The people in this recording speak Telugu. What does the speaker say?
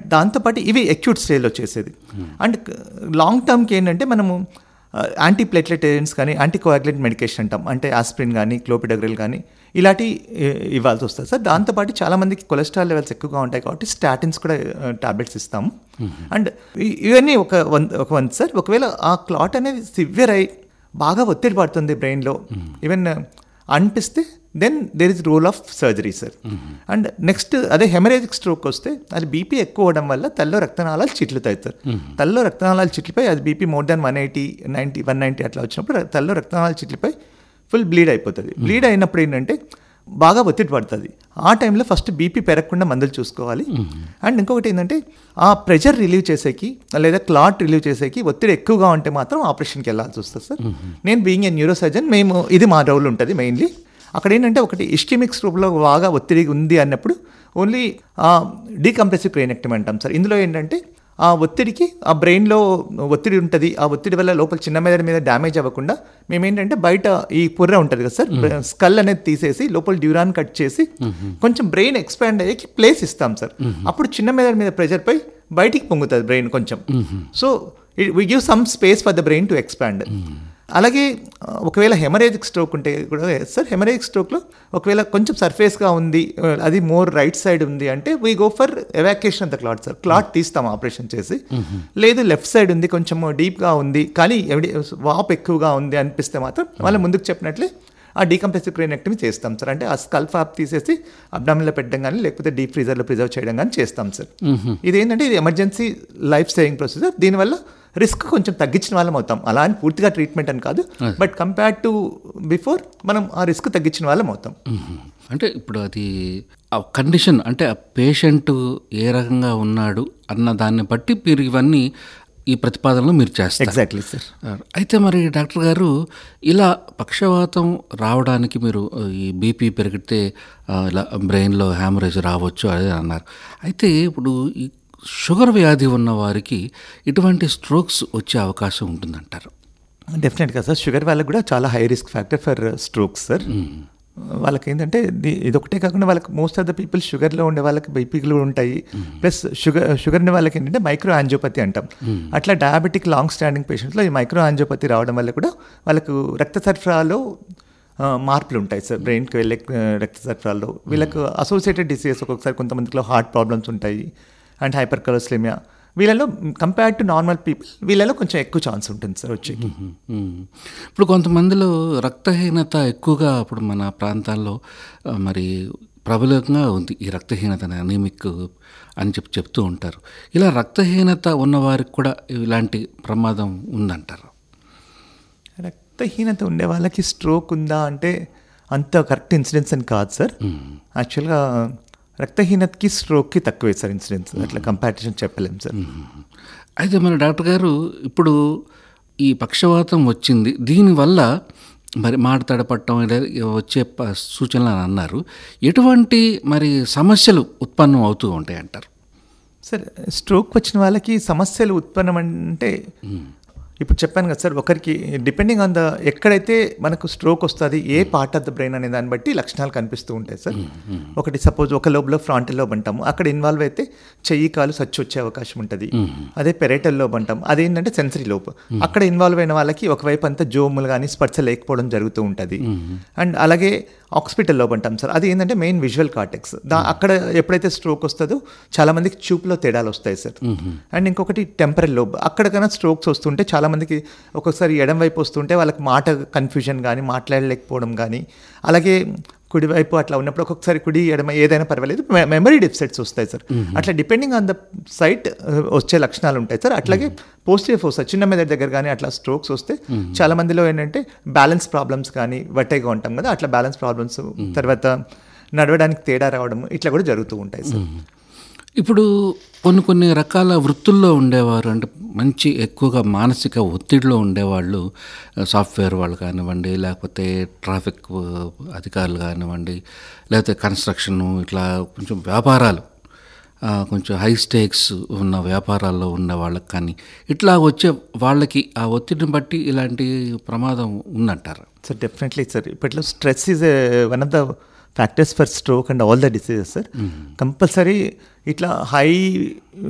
దాంతోపాటు ఇవి ఎక్యూట్ స్టేజ్లో చేసేది అండ్ లాంగ్ టర్మ్కి ఏంటంటే మనము యాంటీ ప్లేట్లెట్ ఏజెంట్స్ కానీ యాంటీ కోయాగులేట్ మెడికేషన్ అంటాం అంటే ఆస్పిరిన్ కానీ క్లోపిడగ్రిల్ కానీ ఇలాంటి ఇవ్వాల్సి వస్తుంది సార్ దాంతోపాటు చాలామందికి కొలెస్ట్రాల్ లెవెల్స్ ఎక్కువగా ఉంటాయి కాబట్టి స్టాటిన్స్ కూడా టాబ్లెట్స్ ఇస్తాము అండ్ ఇవన్నీ ఒక వన్ ఒక వన్ సార్ ఒకవేళ ఆ క్లాట్ అనేది సివియర్ అయి బాగా ఒత్తిడి పడుతుంది బ్రెయిన్లో ఈవెన్ అనిపిస్తే then there is role of surgery sir and next అదే హెమరేజిక్ స్ట్రోక్ వస్తే అది బీపీ ఎక్కువ అవడం వల్ల తల్లో రక్తనాళాలు చిట్లుతాయి సార్ తల్లో రక్తనాళాలు చిట్లిపోయి అది BP more than one eighty ninety one ninety అట్లా వచ్చినప్పుడు తల్లో రక్తనాళాలు చిట్లిపోయి ఫుల్ బ్లీడ్ అయిపోతుంది బ్లీడ్ అయినప్పుడు ఏంటంటే బాగా ఒత్తిడి పడుతుంది ఆ టైంలో ఫస్ట్ బీపీ పెరగకుండా మందులు చూసుకోవాలి అండ్ ఇంకొకటి ఏంటంటే ఆ ప్రెషర్ రిలీవ్ చేసేకి లేదా క్లాట్ రిలీవ్ చేసేకి ఒత్తిడి ఎక్కువగా ఉంటే మాత్రం ఆపరేషన్కి వెళ్ళాల్సి వస్తుంది సార్ నేను బీయింగ్ ఏ న్యూరో సర్జన్ మేము ఇది మా రోల్ ఉంటుంది మెయిన్లీ అక్కడ ఏంటంటే ఒకటి ఇస్కిమిక్స్ రూపంలో బాగా ఒత్తిడి ఉంది అన్నప్పుడు ఓన్లీ డీకంప్రెసివ్ క్రెయినెక్టమ్ అంటాం సార్ ఇందులో ఏంటంటే ఆ ఒత్తిడికి ఆ బ్రెయిన్లో ఒత్తిడి ఉంటుంది ఆ ఒత్తిడి వల్ల లోపల చిన్న మెదడు మీద డ్యామేజ్ అవ్వకుండా మేమేంటంటే బయట ఈ పుర్ర ఉంటుంది కదా సార్ స్కల్ అనేది తీసేసి లోపల డ్యూరాన్ కట్ చేసి కొంచెం బ్రెయిన్ ఎక్స్పాండ్ అయ్యేకి ప్లేస్ ఇస్తాం సార్ అప్పుడు చిన్న మెదడు మీద ప్రెషర్ పై బయటికి పొంగుతుంది బ్రెయిన్ కొంచెం so we give some space for the brain to expand అలాగే ఒకవేళ హెమరేజిక్ స్ట్రోక్ ఉంటే కూడా సార్ హెమరేజిక్ స్ట్రోక్లో ఒకవేళ కొంచెం సర్ఫేస్గా ఉంది అది మోర్ రైట్ సైడ్ ఉంది అంటే we go for evacuation of the clot sir clot తీస్తాం ఆపరేషన్ చేసి లేదు లెఫ్ట్ సైడ్ ఉంది కొంచెం డీప్గా ఉంది కానీ ఎవడి వాప్ ఎక్కువగా ఉంది అనిపిస్తే మాత్రం వాళ్ళ ముందుకు చెప్పినట్లే ఆ డీకంప్రెసివ్ క్రెయినెక్టమీ చేస్తాం సార్ అంటే ఆ స్కల్ ఫ్యాప్ తీసేసి అబ్డామిన్లో పెట్టడం కానీ లేకపోతే డీప్ ఫ్రీజర్లో ప్రిజర్వ్ చేయడం కానీ చేస్తాం సార్ ఇది ఏంటంటే ఇది ఎమర్జెన్సీ లైఫ్ సేవింగ్ ప్రొసీజర్ దీనివల్ల రిస్క్ కొంచెం తగ్గించిన వాళ్ళం అవుతాం అలా అని పూర్తిగా ట్రీట్మెంట్ అని కాదు బట్ కంపేర్ టు బిఫోర్ మనం ఆ రిస్క్ తగ్గించిన వాళ్ళం అవుతాం అంటే ఇప్పుడు అది ఆ కండిషన్ అంటే ఆ పేషెంట్ ఏ రకంగా ఉన్నాడు అన్న దాన్ని బట్టి మీరు ఇవన్నీ ఈ ప్రతిపాదనలు మీరు చేస్తారు ఎగ్జాక్ట్లీ సార్ అయితే మరి డాక్టర్ గారు ఇలా పక్షవాతం రావడానికి మీరు ఈ బీపీ పెరిగితే ఆ, ఇలా బ్రెయిన్లో హ్యామరేజ్ రావచ్చు అదే అన్నారు అయితే ఇప్పుడు ఈ షుగర్ వ్యాధి ఉన్న వారికి ఇటువంటి స్ట్రోక్స్ వచ్చే అవకాశం ఉంటుందంటారు డెఫినెట్గా సార్ షుగర్ వాళ్ళకి కూడా చాలా high risk factor for strokes sir వాళ్ళకి ఏంటంటే ఇది ఇదొకటే కాకుండా వాళ్ళకి మోస్ట్ ఆఫ్ ద పీపుల్ షుగర్లో ఉండే వాళ్ళకి బైపీలు ఉంటాయి ప్లస్ షుగర్ షుగర్ ఉన్న వాళ్ళకి ఏంటంటే మైక్రో యాంజియోపతి అంటాం అట్లా డయాబెటిక్ లాంగ్ స్టాండింగ్ పేషెంట్స్లో ఈ మైక్రో యాంజియోపతి రావడం వల్ల కూడా వాళ్ళకు రక్త సరఫరాలో ఆ, మార్పులు ఉంటాయి సార్ బ్రెయిన్కి వెళ్ళే ఆ, రక్త సరఫరాలో వీళ్ళకు అసోసియేటెడ్ డిసీజెస్ ఒక్కొక్కసారి కొంతమందిలో హార్ట్ ప్రాబ్లమ్స్ ఉంటాయి అండ్ హైపర్ కలోస్లేమియా వీళ్ళలో కంపేర్డ్ టు నార్మల్ పీపుల్ వీళ్ళలో కొంచెం ఎక్కువ ఛాన్స్ ఉంటుంది సార్ వచ్చేకి మ్మ్. ఇప్పుడు కొంతమందిలో రక్తహీనత ఎక్కువగా ఇప్పుడు మన ప్రాంతాల్లో ఆ, మరి ప్రబలంగా ఉంది ఈ రక్తహీనత అనీమిక్ అని చెప్పి చెప్తూ ఉంటారు ఇలా రక్తహీనత ఉన్నవారికి కూడా ఇలాంటి ప్రమాదం ఉందంటారు రక్తహీనత ఉండే వాళ్ళకి స్ట్రోక్ ఉందా అంటే అంత కరెక్ట్ ఇన్సిడెన్స్ అని కాదు సార్ యాక్చువల్గా రక్తహీనతకి స్ట్రోక్కి తక్కువే సార్ ఇన్సిడెన్స్ అట్లా కంపారిజన్ చెప్పలేం సార్ అయితే మన డాక్టర్ గారు ఇప్పుడు ఈ పక్షవాతం వచ్చింది దీనివల్ల మరి మాట తడపట్టడం ఇలా వచ్చే ప- సూచనలు అని అన్నారు ఎటువంటి మరి సమస్యలు ఉత్పన్నం అవుతూ ఉంటాయి అంటారు సార్ స్ట్రోక్ వచ్చిన వాళ్ళకి సమస్యలు ఉత్పన్నం అంటే ఇప్పుడు చెప్పాను కదా సార్ ఒకరికి డిపెండింగ్ ఆన్ ద ఎక్కడైతే మనకు స్ట్రోక్ వస్తుంది ఏ పార్ట్ ఆఫ్ ద బ్రెయిన్ అనే దాన్ని బట్టి లక్షణాలు కనిపిస్తూ ఉంటాయి సార్ ఒకటి సపోజ్ ఒక లోబ్లో ఫ్రాంటల్ లోబ్ అంటాము అక్కడ ఇన్వాల్వ్ అయితే చెయ్యి కాలు సచ్చి వచ్చే అవకాశం ఉంటుంది అదే పెరేటల్ లోబ్ అంటాం అదేంటంటే సెన్సరీ లోబ్ అక్కడ ఇన్వాల్వ్ అయిన వాళ్ళకి ఒకవైపు అంతా జోములు కానీ స్పర్శ లేకపోవడం జరుగుతూ ఉంటుంది అండ్ అలాగే హాస్పిటల్ లోబ్ అంటాం సార్ అది ఏంటంటే మెయిన్ విజువల్ కార్టెక్స్ దా అక్కడ ఎప్పుడైతే స్ట్రోక్ వస్తుందో చాలా మందికి చూపులో తేడాలు వస్తాయి సార్ అండ్ ఇంకొకటి టెంపరల్ లోబ్ అక్కడ కన్నా స్ట్రోక్స్ వస్తుంటే చాలా మందికి ఒక్కొక్కసారి ఎడం వైపు వస్తుంటే వాళ్ళకి మాట కన్ఫ్యూజన్ కానీ మాట్లాడలేకపోవడం కానీ అలాగే కుడివైపు అట్లా ఉన్నప్పుడు ఒక్కొక్కసారి కుడి ఎడమ ఏదైనా పర్వాలేదు మెమరీ డెఫిసెట్స్ వస్తాయి సార్ అట్లా డిపెండింగ్ ఆన్ ద సైట్ వచ్చే లక్షణాలు ఉంటాయి సార్ అట్లాగే పోస్టివ్ ఫోర్స్ చిన్న మెదడు దగ్గర కానీ అట్లా స్ట్రోక్స్ వస్తే చాలా మందిలో ఏంటంటే బ్యాలెన్స్ ప్రాబ్లమ్స్ కానీ వట్టేగా ఉంటాం కదా అట్లా బ్యాలెన్స్ ప్రాబ్లమ్స్ తర్వాత నడవడానికి తేడా రావడం ఇట్లా కూడా జరుగుతూ ఉంటాయి సార్ ఇప్పుడు కొన్ని కొన్ని రకాల వృత్తుల్లో ఉండేవారు అంటే మంచి ఎక్కువగా మానసిక ఒత్తిడిలో ఉండేవాళ్ళు సాఫ్ట్వేర్ వాళ్ళు కానివ్వండి లేకపోతే ట్రాఫిక్ అధికారులు కానివ్వండి లేకపోతే కన్స్ట్రక్షన్ ఇట్లా కొంచెం వ్యాపారాలు ఆ, కొంచెం హై స్టేక్స్ ఉన్న వ్యాపారాల్లో ఉన్న వాళ్ళకి కానీ ఇట్లా వచ్చే వాళ్ళకి ఆ ఒత్తిడిని బట్టి ఇలాంటి ప్రమాదం ఉందంటారు సార్ డెఫినెట్లీ సార్ ఇప్పట్లో stress is one of the factors for stroke and all the diseases sir compulsory ఇట్లా హై